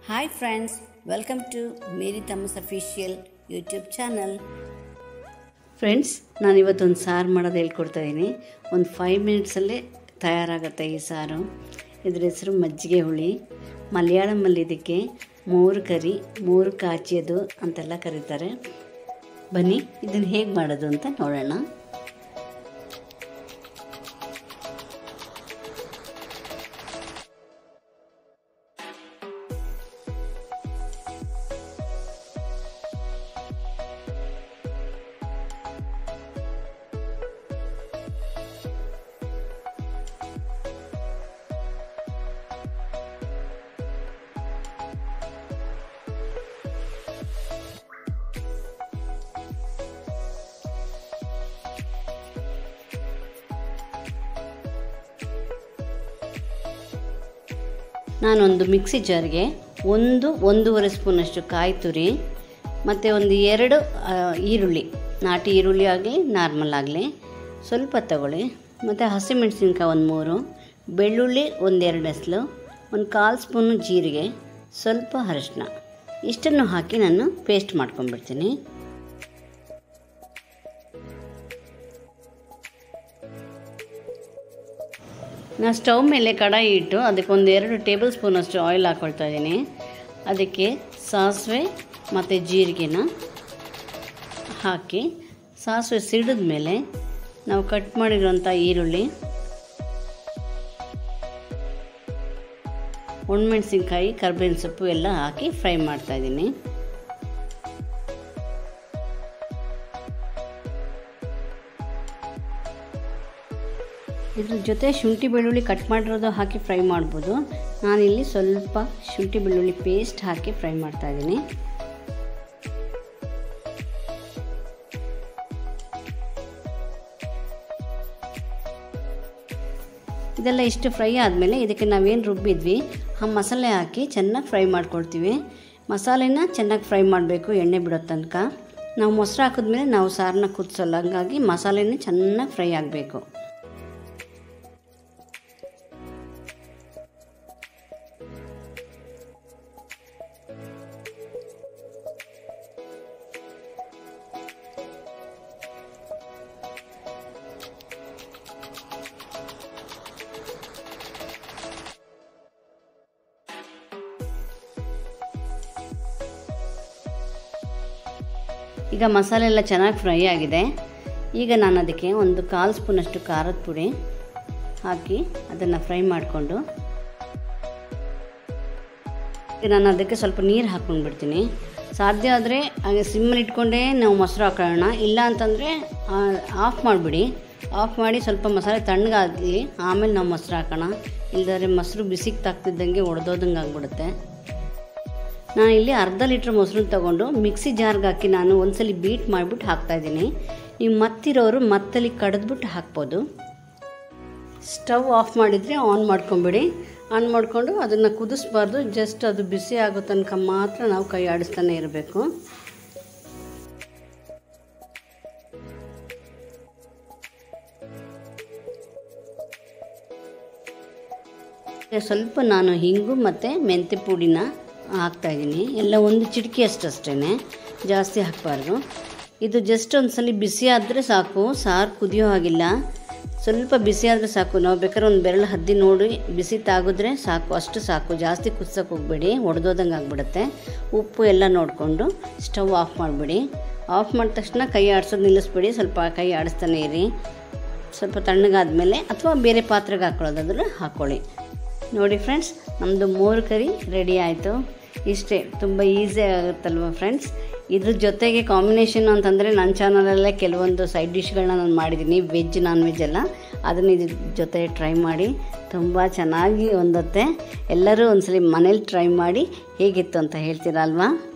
hi friends welcome to Mary Thomas official YouTube channel friends ನಾನು ಇವತ್ತೊಂದು ಸಾರು ಮಾಡೋದು ಹೇಳ್ಕೊಡ್ತಾ ಇದ್ದೀನಿ ಒಂದು ಫೈವ್ ಮಿನಿಟ್ಸಲ್ಲೇ ತಯಾರಾಗುತ್ತೆ ಈ ಸಾರು ಇದ್ರ ಹೆಸರು ಮಜ್ಜಿಗೆ ಹುಳಿ ಮಲಯಾಳಮಲ್ಲಿ ಇದಕ್ಕೆ ಮೂರು ಕರಿ ಮೂರು ಕಾಚಿಯೋದು ಅಂತೆಲ್ಲ ಕರೀತಾರೆ ಬನ್ನಿ ಇದನ್ನು ಹೇಗೆ ಮಾಡೋದು ಅಂತ ನೋಡೋಣ ನಾನೊಂದು ಮಿಕ್ಸಿ ಜಾರ್ಗೆ ಒಂದು ಒಂದೂವರೆ ಸ್ಪೂನಷ್ಟು ಕಾಯಿ ತುರಿ ಮತ್ತು ಒಂದು ಎರಡು ಆ, ಈರುಳ್ಳಿ ನಾಟಿ ಈರುಳ್ಳಿ ಆಗಲಿ ನಾರ್ಮಲ್ ಆಗಲಿ ಸ್ವಲ್ಪ ತಗೊಳ್ಳಿ ಮತ್ತು ಹಸಿಮೆಣಸಿನ್ಕಾಯಿ ಒಂದು ಮೂರು ಬೆಳ್ಳುಳ್ಳಿ ಒಂದೆರಡು ಎಸ್ಲು ಒಂದು ಕಾಲು ಸ್ಪೂನು ಜೀರಿಗೆ ಸ್ವಲ್ಪ ಅರಿಶಿನ ಇಷ್ಟನ್ನು ಹಾಕಿ ನಾನು ಪೇಸ್ಟ್ ಮಾಡ್ಕೊಂಡ್ಬಿಡ್ತೀನಿ ನಾನು ಸ್ಟವ್ ಮೇಲೆ ಕಡಾಯಿ ಇಟ್ಟು ಅದಕ್ಕೆ ಒಂದು ಎರಡು ಟೇಬಲ್ ಸ್ಪೂನಷ್ಟು ಆಯಿಲ್ ಹಾಕ್ಕೊಳ್ತಾ ಇದ್ದೀನಿ ಅದಕ್ಕೆ ಸಾಸಿವೆ ಮತ್ತು ಜೀರಿಗೆನ ಹಾಕಿ ಸಾಸಿವೆ ಸಿಡಿದ ಮೇಲೆ ನಾವು ಕಟ್ ಮಾಡಿರೋಂಥ ಈರುಳ್ಳಿ ಒಣಮೆಣಸಿನ್ಕಾಯಿ ಕರ್ಬೇವಿನ ಸೊಪ್ಪು ಎಲ್ಲ ಹಾಕಿ ಫ್ರೈ ಮಾಡ್ತಾಯಿದ್ದೀನಿ ಇದ್ರ ಜೊತೆ ಶುಂಠಿ ಬೆಳ್ಳುಳ್ಳಿ ಕಟ್ ಮಾಡಿರೋದು ಹಾಕಿ ಫ್ರೈ ಮಾಡ್ಬೋದು ನಾನಿಲ್ಲಿ ಸ್ವಲ್ಪ ಶುಂಠಿ ಬೆಳ್ಳುಳ್ಳಿ ಪೇಸ್ಟ್ ಹಾಕಿ ಫ್ರೈ ಮಾಡ್ತಾ ಇದ್ದೀನಿ ಇದೆಲ್ಲ ಇಷ್ಟು ಫ್ರೈ ಆದಮೇಲೆ ಇದಕ್ಕೆ ನಾವೇನು ರುಬ್ಬಿದ್ವಿ ಆ ಮಸಾಲೆ ಹಾಕಿ ಚೆನ್ನಾಗಿ ಫ್ರೈ ಮಾಡ್ಕೊಳ್ತೀವಿ ಮಸಾಲೆನ ಚೆನ್ನಾಗಿ ಫ್ರೈ ಮಾಡಬೇಕು ಎಣ್ಣೆ ಬಿಡೋ ತನಕ ನಾವು ಮೊಸರು ಹಾಕಿದ್ಮೇಲೆ ನಾವು ಸಾರನ್ನ ಕುದಿಸೋಲ್ಲ ಹಂಗಾಗಿ ಮಸಾಲೆನೇ ಚೆನ್ನಾಗಿ ಫ್ರೈ ಆಗಬೇಕು ಈಗ ಮಸಾಲೆ ಎಲ್ಲ ಚೆನ್ನಾಗಿ ಫ್ರೈ ಆಗಿದೆ ಈಗ ನಾನು ಅದಕ್ಕೆ ಒಂದು ಕಾಲು ಸ್ಪೂನಷ್ಟು ಖಾರದ ಪುಡಿ ಹಾಕಿ ಅದನ್ನು ಫ್ರೈ ಮಾಡಿಕೊಂಡು ಈಗ ನಾನು ಅದಕ್ಕೆ ಸ್ವಲ್ಪ ನೀರು ಹಾಕ್ಕೊಂಡು ಬಿಡ್ತೀನಿ ಸಾಧ್ಯ ಆದರೆ ಹಾಗೆ ಸಿಮ್ಮಲ್ಲಿ ಇಟ್ಕೊಂಡೇ ನಾವು ಮೊಸರು ಹಾಕೊಳ್ಳೋಣ ಇಲ್ಲ ಅಂತಂದರೆ ಆಫ್ ಮಾಡಿಬಿಡಿ ಆಫ್ ಮಾಡಿ ಸ್ವಲ್ಪ ಮಸಾಲೆ ತಣ್ಣಗಾಗಲಿ ಆಮೇಲೆ ನಾವು ಮೊಸರು ಹಾಕೋಣ ಇಲ್ಲದ್ರೆ ಮೊಸರು ಬಿಸಿಗೆ ತಾಗ್ತಿದ್ದಂಗೆ ಒಡೆದೋದಂಗೆ ಆಗಿಬಿಡುತ್ತೆ ನಾನು ಇಲ್ಲಿ ಅರ್ಧ ಲೀಟ್ರ್ ಮೊಸರನ್ನ ತೊಗೊಂಡು ಮಿಕ್ಸಿ ಜಾರ್ಗೆ ಹಾಕಿ ನಾನು ಒಂದ್ಸಲಿ ಬೀಟ್ ಮಾಡಿಬಿಟ್ಟು ಹಾಕ್ತಾಯಿದ್ದೀನಿ ನೀವು ಮತ್ತಿರೋರು ಮತ್ತಲ್ಲಿ ಕಡಿದ್ಬಿಟ್ಟು ಹಾಕ್ಬೋದು ಸ್ಟವ್ ಆಫ್ ಮಾಡಿದರೆ ಆನ್ ಮಾಡ್ಕೊಂಬಿಡಿ ಆನ್ ಮಾಡಿಕೊಂಡು ಅದನ್ನು ಕುದಿಸ್ಬಾರ್ದು ಜಸ್ಟ್ ಅದು ಬಿಸಿ ಆಗೋ ತನಕ ಮಾತ್ರ ನಾವು ಕೈ ಆಡಿಸ್ತಾನೆ ಇರಬೇಕು ಸ್ವಲ್ಪ ನಾನು ಹಿಂಗು ಮತ್ತು ಮೆಂತ್ಯ ಪುಡಿನ ಹಾಕ್ತಾಯಿದ್ದೀನಿ ಎಲ್ಲ ಒಂದು ಚಿಟಿಕೆ ಅಷ್ಟೇ ಜಾಸ್ತಿ ಹಾಕಬಾರ್ದು ಇದು ಜಸ್ಟ್ ಒಂದು ಸಲ ಬಿಸಿ ಆದರೆ ಸಾಕು ಸಾರು ಕುದಿಯೋ ಹಾಗಿಲ್ಲ ಸ್ವಲ್ಪ ಬಿಸಿ ಆದರೆ ಸಾಕು ನಾವು ಬೇಕಾದ್ರೆ ಒಂದು ಬೆರಳು ಹದ್ದಿ ನೋಡಿ ಬಿಸಿ ತಾಗಿದ್ರೆ ಸಾಕು ಅಷ್ಟು ಸಾಕು ಜಾಸ್ತಿ ಕುದಿಸೋಕೆ ಹೋಗಬೇಡಿ ಒಡೆದೋದಂಗೆ ಆಗಿಬಿಡುತ್ತೆ ಉಪ್ಪು ಎಲ್ಲ ನೋಡಿಕೊಂಡು ಸ್ಟವ್ ಆಫ್ ಮಾಡಿಬಿಡಿ ಆಫ್ ಮಾಡಿದ ತಕ್ಷಣ ಕೈ ಆಡಿಸೋದು ನಿಲ್ಲಿಸ್ಬಿಡಿ ಸ್ವಲ್ಪ ಕೈ ಆಡಿಸ್ತಾನೆ ಇರಿ ಸ್ವಲ್ಪ ತಣ್ಣಗಾದ್ಮೇಲೆ ಅಥವಾ ಬೇರೆ ಪಾತ್ರೆಗೆ ಹಾಕ್ಕೊಳ್ಳೋದಾದ್ರೆ ಹಾಕ್ಕೊಳ್ಳಿ ನೋಡಿ ಫ್ರೆಂಡ್ಸ್ ನಮ್ಮದು ಮೂರು ಕರಿ ರೆಡಿ ಆಯಿತು ಇಷ್ಟೇ ತುಂಬ ಈಸಿ ಆಗುತ್ತಲ್ವ ಫ್ರೆಂಡ್ಸ್ ಇದ್ರ ಜೊತೆಗೆ ಕಾಂಬಿನೇಷನ್ ಅಂತಂದರೆ ನನ್ನ ಚಾನಲಲ್ಲೇ ಕೆಲವೊಂದು ಸೈಡ್ ಡಿಶ್ಗಳನ್ನ ನಾನು ಮಾಡಿದ್ದೀನಿ ವೆಜ್ ನಾನ್ ವೆಜ್ ಎಲ್ಲ ಅದನ್ನು ಇದ್ರ ಜೊತೆ ಟ್ರೈ ಮಾಡಿ ತುಂಬ ಚೆನ್ನಾಗಿ ಹೊಂದತ್ತೆ ಎಲ್ಲರೂ ಒಂದ್ಸಲಿ ಮನೇಲಿ ಟ್ರೈ ಮಾಡಿ ಹೇಗಿತ್ತು ಅಂತ ಹೇಳ್ತೀರಾ ಅಲ್ವಾ